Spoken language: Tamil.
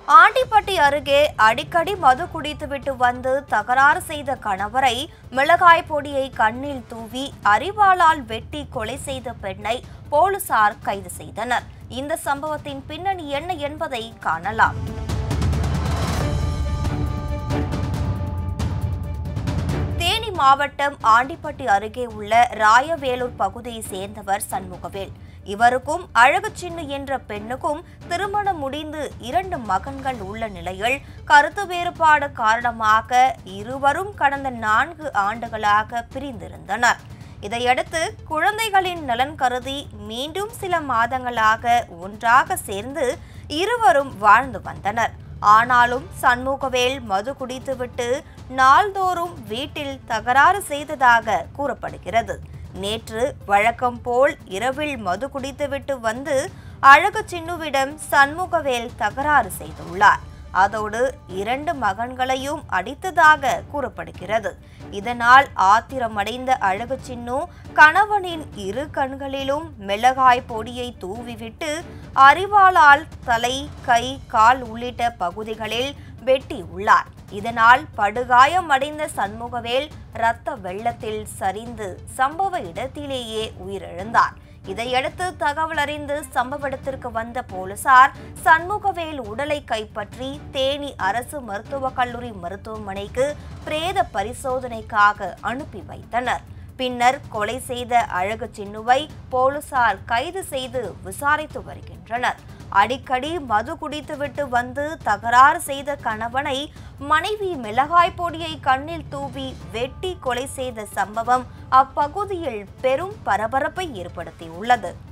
ஆண்டிப்பட்டி அருகே அடிக்கடி மது குடித்துவிட்டு வந்து தகராறு செய்த கணவரை மிளகாய் பொடியை கண்ணில் தூவி அரிவாளால் வெட்டி கொலை செய்த பெண்ணை போலீசார் கைது செய்தனர் இந்த சம்பவத்தின் பின்னணி என்ன என்பதை காணலாம் தேனி மாவட்டம் ஆண்டிப்பட்டி அருகே உள்ள ராயவேலூர் பகுதியை சேர்ந்தவர் சண்முகவேல் இவருக்கும் அழகுச்சின்னு என்ற பெண்ணுக்கும் திருமணம் முடிந்து இரண்டு மகன்கள் உள்ள நிலையில் கருத்து வேறுபாடு காரணமாக இருவரும் கடந்த நான்கு ஆண்டுகளாக பிரிந்திருந்தனர் இதையடுத்து குழந்தைகளின் நலன் கருதி மீண்டும் சில மாதங்களாக ஒன்றாக சேர்ந்து இருவரும் வாழ்ந்து வந்தனர் ஆனாலும் சண்முகவேல் மது குடித்துவிட்டு நாள்தோறும் வீட்டில் தகராறு செய்ததாக கூறப்படுகிறது நேற்று வழக்கம் போல் இரவில் மது குடித்துவிட்டு வந்து அழகு சின்னுவிடம் சண்முகவேல் தகராறு செய்துள்ளார் அதோடு இரண்டு மகன்களையும் அடித்ததாக கூறப்படுகிறது இதனால் ஆத்திரமடைந்த அழகு சின்னு கணவனின் இரு கண்களிலும் மிளகாய் பொடியை தூவிவிட்டு அரிவாளால் தலை கை கால் உள்ளிட்ட பகுதிகளில் வெட்டியுள்ளார் இதனால் படுகாயமடைந்த சண்முகவேல் இரத்த வெள்ளத்தில் சரிந்து சம்பவ இடத்திலேயே உயிரிழந்தார் இதையடுத்து தகவல் அறிந்து சம்பவ இடத்திற்கு வந்த போலீசார் சண்முகவேல் உடலை கைப்பற்றி தேனி அரசு மருத்துவக் கல்லூரி மருத்துவமனைக்கு பிரேத பரிசோதனைக்காக அனுப்பி வைத்தனர் பின்னர் கொலை செய்த அழகு சின்னுவை போலீசார் கைது செய்து விசாரித்து வருகின்றனர் அடிக்கடி மது குடித்துவிட்டு வந்து தகராறு செய்த கணவனை மனைவி மிளகாய் பொடியை கண்ணில் தூவி வெட்டி கொலை செய்த சம்பவம் அப்பகுதியில் பெரும் பரபரப்பை ஏற்படுத்தியுள்ளது